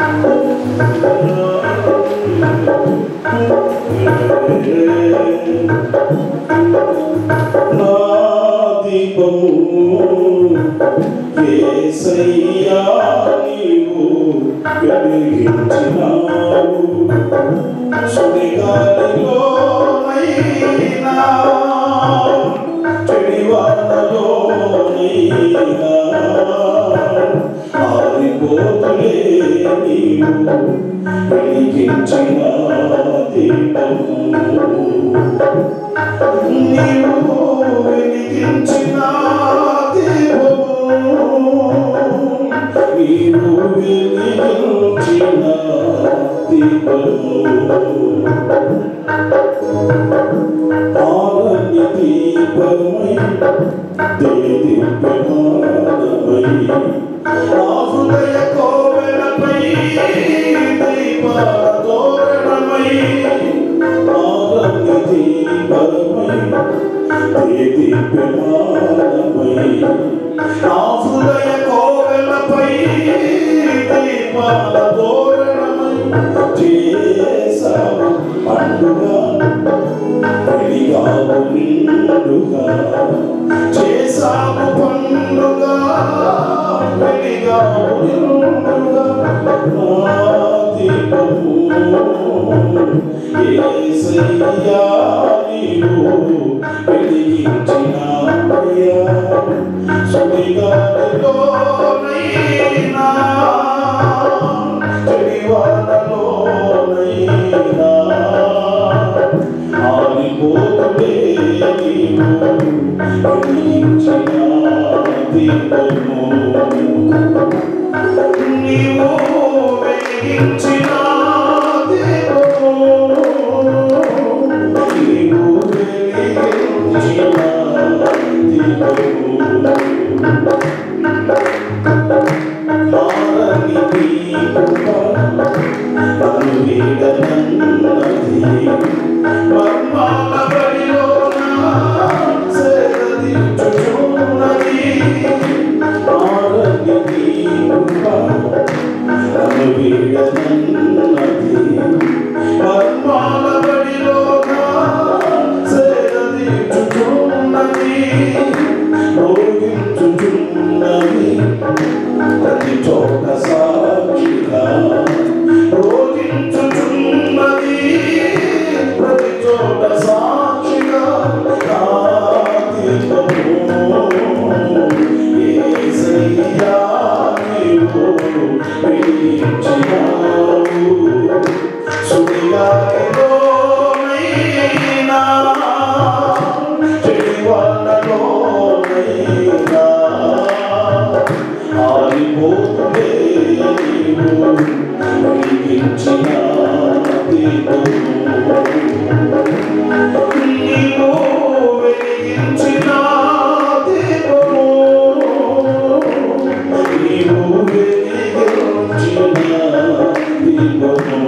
నా దీపము యేసయ్యా నీవు వెలిగించినావు సుడిగాలిలోనైనా చెడివానలోనైనా ఆరిపోతులే నీవు వెలిగించిన దీపము నీవు వెలిగించిన దీపము నీవు వెలిగించిన దీపము ఆరని దీపమై దేదీప్యమానమై నా హృదయ కోవెలపై దీపాల తోరణమై ఆరని దీపమై దేదీప్యమానమై నా హృదయ కోవెలపై దీపాల తోరణమై చేసావు పండుగ వెలిగావు నిండుగా చేసావు పండుగ వెలిగావు నిండుగా నా దీపము యేసయ్యా నీవు వెలిగించినావయ్యా సుడిగాలిలోనైనా చెడివానలోనైనా ఆరిపోతులే నీవు వెలిగించిన దీపము నీవు వెలిగించిన దీపము నీవు వెలిగించిన దీపము మారని దీపము నన్ను వీడనన్నది మర్మాల బడిలోన సేదదీర్చుచున్నది మారని దీపము నన్ను వీడనన్నది మర్మాల బడిలోన సేదదీర్చుచున్నది రోగించుచున్నది ప్రతి చోట సాక్షిగా రోగించుచున్నది ప్రతి చోట సాక్షిగా నా దీపము యేసయ్యా నీవు వెలిగించినావు సుడిగాలిలోనైనా చెడివానలోనైనా ఆరిపోతులే నీవు వెలిగించిన దీపము నీవు వెలిగించిన దీపము నీవు వెలిగించిన దీపము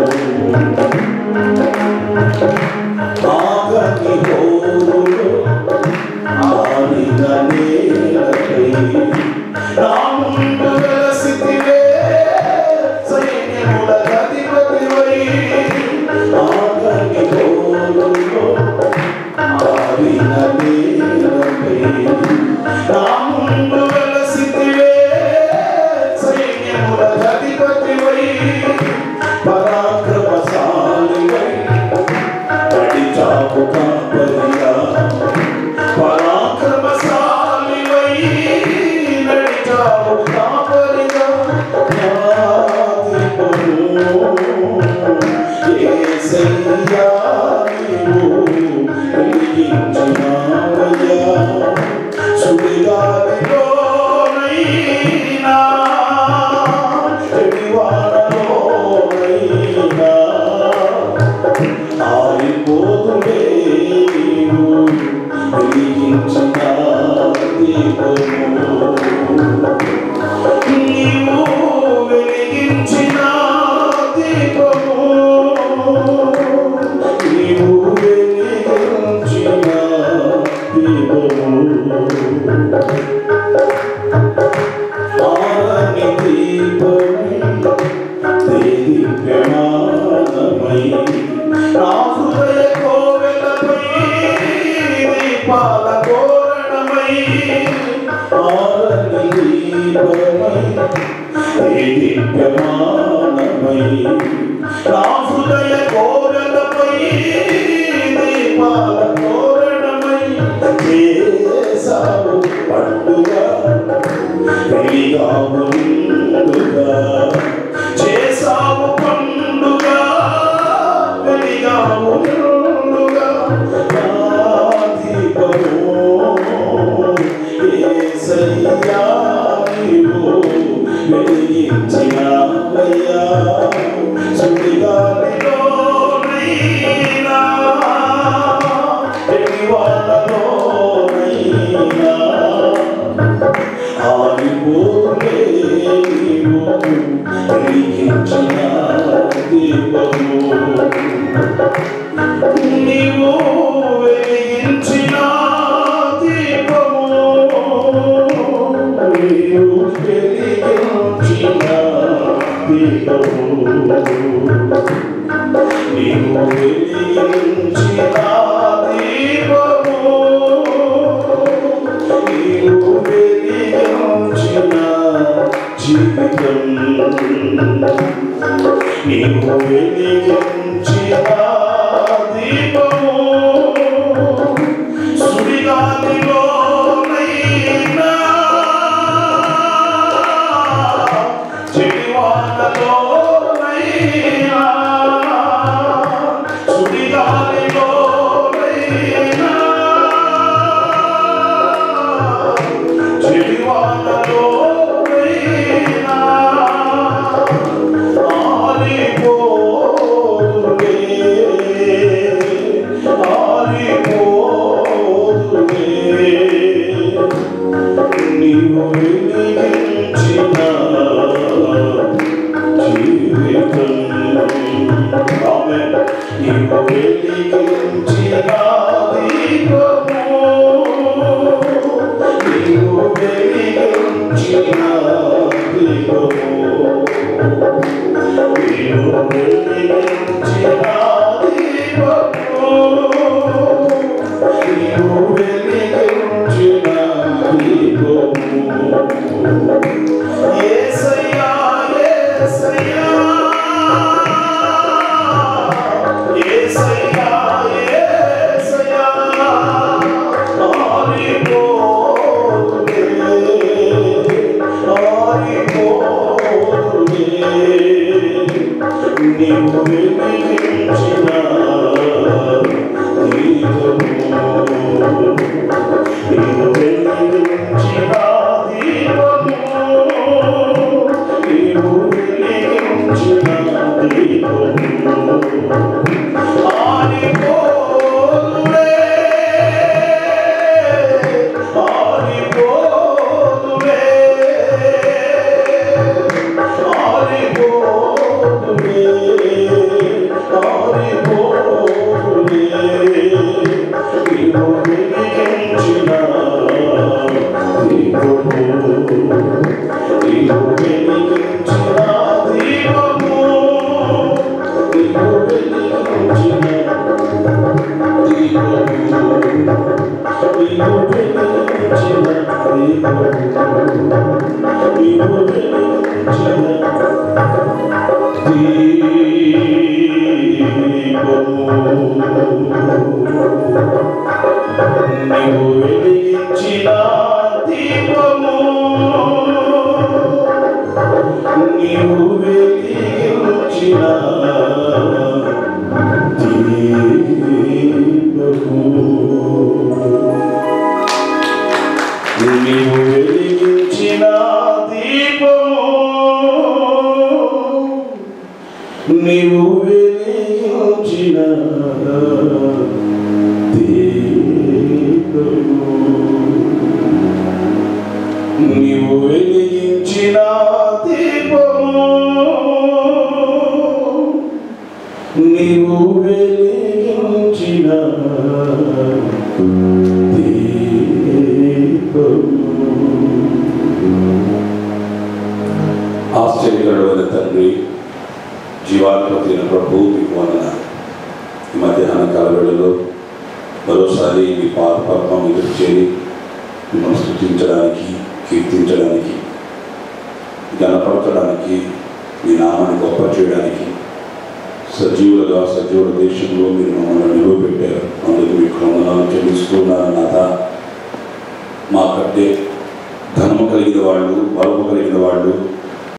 ఆగని హోరులు ఆడిన నేలపై నా ముందు వెలసితివే సైన్యముల అధిపతివై ఆగని హోరులు ఆడిన నేలపై నా ముందు వెలసితివే సైన్యముల అధిపతివై పరాక్రమశాలివై నడిచావు కాపరిగా పరాక్రమశాలివై నడిచావు కాపరిగా నా దీపము యేసయ్యా నీవు వెలిగించినావయ్యా సుడిగాలిలోనైనా చెడివానలోనైనా ఆరిపోతులే నీవు వెలిగించిన దీపము నీవు వెలిగించిన దీపము నీవు వెలిగించిన దీపము ఆరని దీపము దీపమై ఈ దివ్యమానమై నా హృదయ కోరలపై దీపాల తోరణమై చేసావు పండుగ వెలిగావు నిండుగా చేసావు పండుగ వెలిగావు నిండుగా నా దీపము యేసయ్యా నీవు వెలిగించినావయ్యా సుడిగాలిలోనైనా ఎడివానలోనైనా ఆరిపోలే నీవు వెలిగించిన దీపము నీవు వెలిగించిన దీపము నీవు వెలిగించిన దీపము నీవు వెలిగించిన దీపము నీవు వెలిగించిన జీవితం నీవు వెలిగించిన దీపము సుడిగాలిలోనైనా చెడివానలోనైనా సుడిగాలిలోనైనా చెడివానలోనైనా ఆరిపోదులే ఆరిపోదులే నీవు వెలిగించిన జీవితం ఆమేన్ నీవు వెలిగించిన దీపము నీవు వెలిగించిన దీపము నీవు వెలిగించిన దీపము నీవు వెలిగించిన దీపము యేసయ్యా యేసయ్యా యేసయ్యా యేసయ్యా ఆరిపోదులే ఆరిపోదులే నీవు వెలిగించిన దీపము నీవు వెలిగించిన దీపము నీవు వెలిగించిన దీపము ఆరిపోదులే ఆరిపోదులే ఆరిపోదులే ఆరిపోదులే నీవు వెలిగించిన దీపము నీవు వెలిగించిన దీపము నీవు వెలిగించిన దీపము నీవు వెలిగించిన దీపము నీవు వెలిగించిన నీవు వెలిగించిన దీపము నీవు వెలిగించిన దీపము నీవు వెలిగించిన దీపము నీవు వెలిగించిన దీపము నీవు వెలిగించిన దీపము నీవు వెలిగించిన ఆశ్చర్యకరమైన తండ్రి జీవాధిపతి అయిన ప్రభు మీకు వందన ఈ మధ్యాహ్న కాలవేళలో మరోసారి మీ పాద పద్మం ఎదురు చేరి మిమ్మల్ని స్థుతించడానికి కీర్తించడానికి గణపరచడానికి మీ నామాన్ని గొప్ప చేయడానికి సజీవులుగా సజీవుల దేశంలో మీరు మమ్మల్ని నిలవబెట్టారు అందుకు మీకు వందనాలు చెల్లిస్తున్నాను నాథ మా కంటే ధనము కలిగిన వాళ్ళు బలము కలిగిన వాళ్ళు